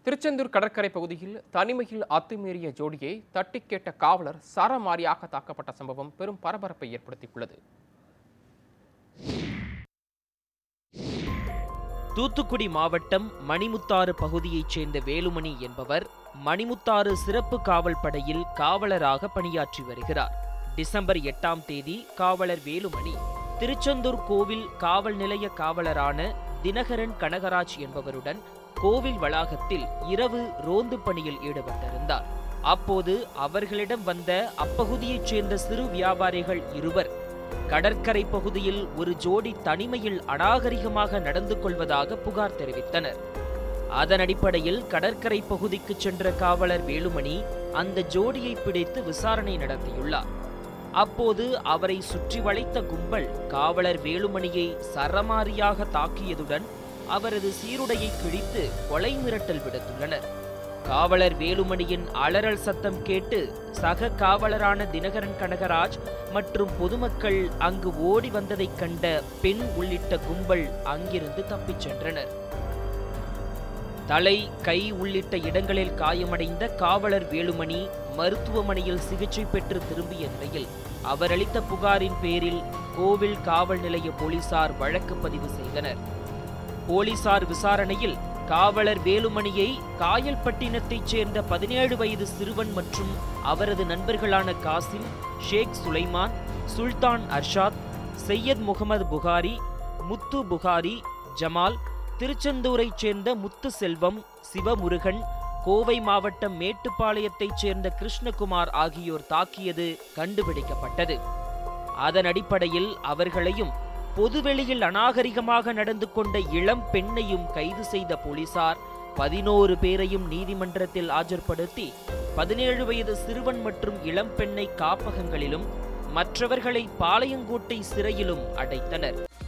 திருச்செந்தூர் கடற்கரை பகுதியில் தனிமையில் அத்துமீறிய ஜோடியை தட்டி கேட்ட காவலர் சரமாரியாக தாக்கப்பட்ட சம்பவம் பெரும் பரபரப்பை ஏற்படுத்தியுள்ளது தூத்துக்குடி மாவட்டம் மணிமுத்தாறு பகுதியைச் சேர்ந்த வேலுமணி என்பவர் மணிமுத்தாறு சிறப்பு காவல் படையில் காவலராக பணியாற்றி வருகிறார் டிசம்பர் எட்டாம் தேதி காவலர் வேலுமணி திருச்செந்தூர் கோவில் காவல் நிலைய காவலரான தினகரன் கனகராஜ் என்பவருடன் கோவில் வளாகத்தில் இரவு ரோந்து பணியில் ஈடுபட்டிருந்தார் அப்போது அவர்களிடம் வந்த அப்பகுதியைச் சேர்ந்த சிறு வியாபாரிகள் இருவர் கடற்கரை பகுதியில் ஒரு ஜோடி தனிமையில் அநாகரிகமாக நடந்து கொள்வதாக புகார் தெரிவித்தனர் அதன் அடிப்படையில் கடற்கரை பகுதிக்கு சென்ற காவலர் வேலுமணி அந்த ஜோடியை பிடித்து விசாரணை நடத்தியுள்ளார் அப்போது அவரை சுற்றி வளைத்த கும்பல் காவலர் வேலுமணியை சரமாரியாக தாக்கியதுடன் அவரது சீருடையை கிழித்து கொலை மிரட்டல் விடுத்துள்ளனர் காவலர் வேலுமணியின் அலறல் சத்தம் கேட்டு சக காவலரான தினகரன் கனகராஜ் மற்றும் பொதுமக்கள் அங்கு ஓடி வந்ததைக் கண்ட பெண் உள்ளிட்ட கும்பல் அங்கிருந்து தப்பிச் சென்றனர் தலை கை உள்ளிட்ட இடங்களில் காயமடைந்த காவலர் வேலுமணி மருத்துவமனையில் சிகிச்சை பெற்று திரும்பிய நிலையில் அவர் அளித்த புகாரின் பேரில் கோவில் காவல் நிலைய போலீசார் வழக்கு பதிவு செய்தனர் போலீசார் விசாரணையில் காவலர் வேலுமணியை காயல்பட்டினத்தைச் சேர்ந்த பதினேழு வயது சிறுவன் மற்றும் அவரது நண்பர்களான காசிம் ஷேக் சுலைமான் சுல்தான் அர்ஷாத் சையத் முகமது புகாரி முத்து புகாரி ஜமால் திருச்செந்தூரைச் சேர்ந்த முத்து செல்வம் சிவமுருகன் கோவை மாவட்டம் மேட்டுப்பாளையத்தைச் சேர்ந்த கிருஷ்ணகுமார் ஆகியோர் தாக்கியது கண்டுபிடிக்கப்பட்டது அதன் அடிப்படையில் அவர்களையும் பொதுவெளியில் அநாகரிகமாக நடந்து கொண்ட இளம் பெண்ணையும் கைது செய்த போலீசார் பதினோரு பேரையும் நீதிமன்றத்தில் ஆஜர்படுத்தி பதினேழு வயது சிறுவன் மற்றும் இளம் பெண்ணை காப்பகங்களிலும் மற்றவர்களை பாளையங்கோட்டை சிறையிலும் அடைத்தனர்